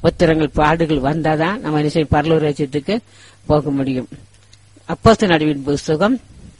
உத்தரங்கள் பாடுகள் வந்தாதான் நம்ம மனுஷன் பரலூர் ராஜ்யத்துக்கு போக முடியும் அப்போஸ்தலர் நடுவின் புஸ்தகம்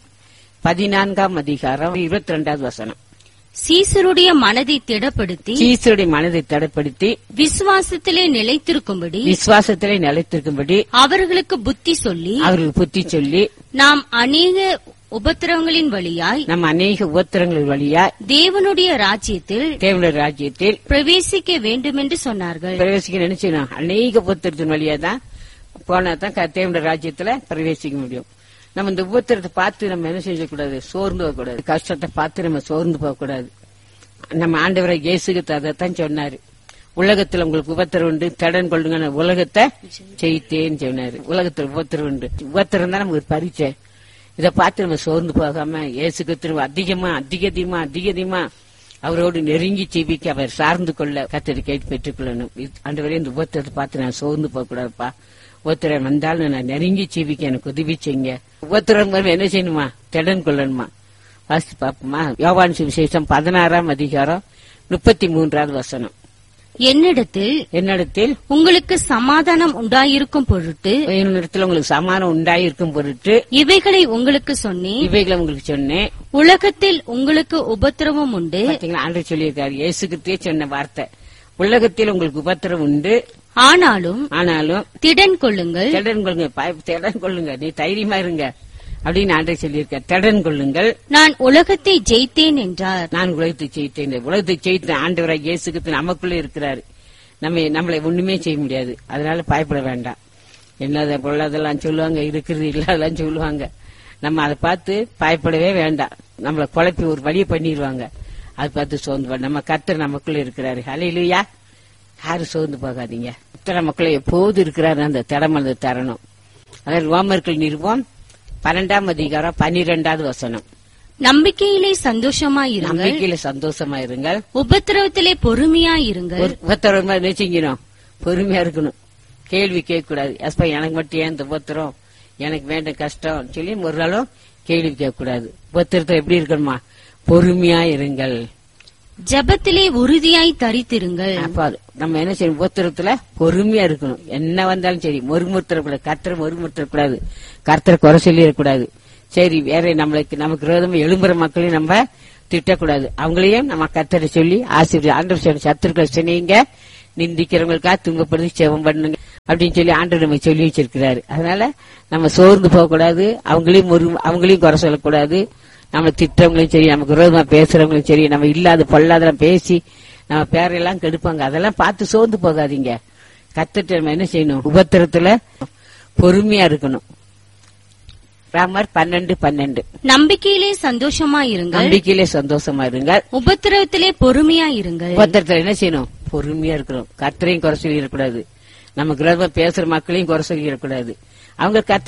பதினான்காம் அதிகாரம் இருபத்தி ரெண்டாவது வசனம் சீசருடைய மனதை திடப்படுத்தி சீசருடைய மனதை தடைப்படுத்தி விசுவாசத்திலே நிலைத்திருக்கும்படி விசுவாசத்திலே நிலைத்திருக்கும்படி அவர்களுக்கு புத்தி சொல்லி அவர்கள் புத்தி சொல்லி நாம் அநேக உபத்திரவங்களின் வழியாய் நம்ம அநேக உபத்திரங்கள் வழியா தேவனுடைய ராஜ்யத்தில் தேவனுடைய ராஜ்யத்தில் பிரவேசிக்க வேண்டுமென்று சொன்னார்கள் பிரவேசிக்க நினைச்சோம் அநேக உபத்திரத்தின் வழியா தான் போனா தான் க- தேவனுடைய ராஜ்யத்துல பிரவேசிக்க முடியும் நம்ம இந்த உபத்திரத்தை பார்த்து நம்ம என்ன செய்யக்கூடாது சோர்ந்து போகக்கூடாது கஷ்டத்தை பார்த்து நம்ம சோர்ந்து போகக்கூடாது நம்ம ஆண்டவரை இயேசுக்கு அதைத்தான் சொன்னாரு உலகத்துல உங்களுக்கு உபத்திரம் உண்டு தடன் கொள்ளுங்க உலகத்தை ஜெயித்தேன்னு சொன்னாரு உலகத்துல உபத்திரம் உண்டு உபத்திரம் தான் நமக்கு ஒரு பரீட்சை இதை பார்த்து நம்ம சோர்ந்து போகாம இயேசுக்கு திரும்ப அதிகமா அதிக அதிகமா அதிக அதிகமா அவரோடு நெருங்கி ஜீவிக்க அவர் சார்ந்து கொள்ள கத்தரி கேட்டு பெற்றுக்கொள்ளணும் ஆண்டவரே இந்த உபத்திரத்தை பார்த்து நான் சோர்ந்து போக கூடாதுப்பா உபத்திரம் வந்தாலும் நான் நெருங்கி ஜீவிக்க எனக்கு உதவி செய்யுங்க உபத்திரம் வரும் என்ன செய்யணுமா திடன் கொள்ளணுமா வாசித்து பாப்போமா யோவான் சுவிசேஷம் பதினாறாம் அதிகாரம் முப்பத்தி மூன்றாவது வசனம் என்னிடத்தில் என்னிடத்தில் உங்களுக்கு சமாதானம் உண்டாயிருக்கும் பொருட்டு என்னிடத்தில் உங்களுக்கு சமானம் உண்டாயிருக்கும் பொருட்டு இவைகளை உங்களுக்கு சொன்னேன் இவைகளை உங்களுக்கு சொன்னேன் உலகத்தில் உங்களுக்கு உபத்திரவம் உண்டு பாத்தீங்களா ஆண்டு சொல்லியிருக்காரு இயேசுகிட்டே சொன்ன வார்த்தை உலகத்தில் உங்களுக்கு உபத்திரம் உண்டு ஆனாலும் ஆனாலும் திடன் கொள்ளுங்கள் திடன் கொள்ளுங்க பய- திடன் கொள்ளுங்க நீ தைரியமா இருங்க அப்படின்னு ஆண்டை சொல்லியிருக்கார் திடன் கொள்ளுங்கள் நான் உலகத்தை ஜெயித்தேன் என்றார் நான் உலகத்தை ஜெயித்தேன் உலகத்தை ஜெயித்த ஆண்டவராக இயேசுக்கு நமக்குள்ள இருக்கிறாரு நம்ம நம்மளை ஒண்ணுமே செய்ய முடியாது அதனால பயப்பட வேண்டாம் என்னத பொருளாதெல்லாம் சொல்லுவாங்க இருக்கிறது இல்லாதெல்லாம் சொல்லுவாங்க நம்ம அதை பார்த்து பயப்படவே வேண்டாம் நம்மளை குழப்பி ஒரு வழியை பண்ணிடுவாங்க அதை பார்த்து சோர்ந்து போ- நம்ம கர்த்தர் நமக்குள்ள இருக்கிறாரு ஹலையிலுயா யாரும் சோர்ந்து போகாதீங்க கர்த்தர் நமக்குள்ள எப்போது இருக்கிறாரு அந்த திடமனது தரணும் அதாவது ரோமர்கள் நிறுவம் பன்னெண்டாம் அதிகாரம் பன்னிரெண்டாவது வசனம் நம்பிக்கையிலே சந்தோஷமாயிருங்கள் நம்பிக்கையில சந்தோஷமா இருங்கள் உபத்திரவத்திலே பொறுமையாயிருங்கள் ஒரு உபத்திரம் நினைச்சிக்கணும் பொறுமையா இருக்கணும் கேள்வி கேட்க கூடாது எஸ்பா எனக்கு மட்டும் ஏன் இந்த உபத்திரம் எனக்கு வேண்ட கஷ்டம் சொல்லி ஒரு நாளும் கேள்வி கேட்க கூடாது உபத்திரத்தை எப்படி இருக்கணுமா பொறுமையா இருங்கள் ஜெபத்திலே உறுதியாய் தரித்திருங்கள் அப்ப அது நம்ம என்ன செய்யணும் உபத்திரத்துல பொறுமையா இருக்கணும் என்ன வந்தாலும் சரி மொறுமுறுத்தரக்கூடாது கர்த்தரை மொறுமுறுத்தரக்கூடாது கர்த்தரை குறை சொல்லிடக்கூடாது சரி வேற நம்மளுக்கு நமக்கு விரோதமா எழும்புற மக்களையும் நம்ம திட்டக்கூடாது அவங்களையும் நம்ம கர்த்தரை சொல்லி ஆசிரியர் ஆண்டவர் சொன்ன சத்துருக்களை சொன்னீங்க நிந்திக்கிறவங்களுக்கா துன்பப்படுத்தி செவம் பண்ணுங்க அப்படின்னு சொல்லி ஆண்டவர் நம்ம சொல்லி வச்சிருக்கிறாரு அதனால நம்ம சோர்ந்து போக கூடாது அவங்களையும் ஒரு அவங்களையும் குறை சொல்லக்கூடாது நம்ம திட்டவங்களையும் சரி நமக்கு விரோதமா பேசுறவங்களும் சரி நம்ம இல்லாத பொல்லாதெல்லாம் பேசி நம்ம பேரெல்லாம் கெடுப்பாங்க அதெல்லாம் பார்த்து சோர்ந்து போகாதீங்க கத்துட்டு நம்ம என்ன செய்யணும் உபத்திரத்துல பொறுமையா இருக்கணும் ராமர் பன்னெண்டு பன்னெண்டு நம்பிக்கையிலே சந்தோஷமாயிருங்கள் நம்பிக்கையிலே சந்தோஷமா இருங்க உபத்திரவத்திலே பொறுமையாயிருங்கள் உபத்திரத்துல என்ன செய்யணும் பொறுமையா இருக்கணும் கர்த்தரையும் குறை சொல்லிடக்கூடாது நமக்கு விரோதமா பேசுற மக்களையும் குறை சொல்லிடக்கூடாது அவங்க கர்த்தரை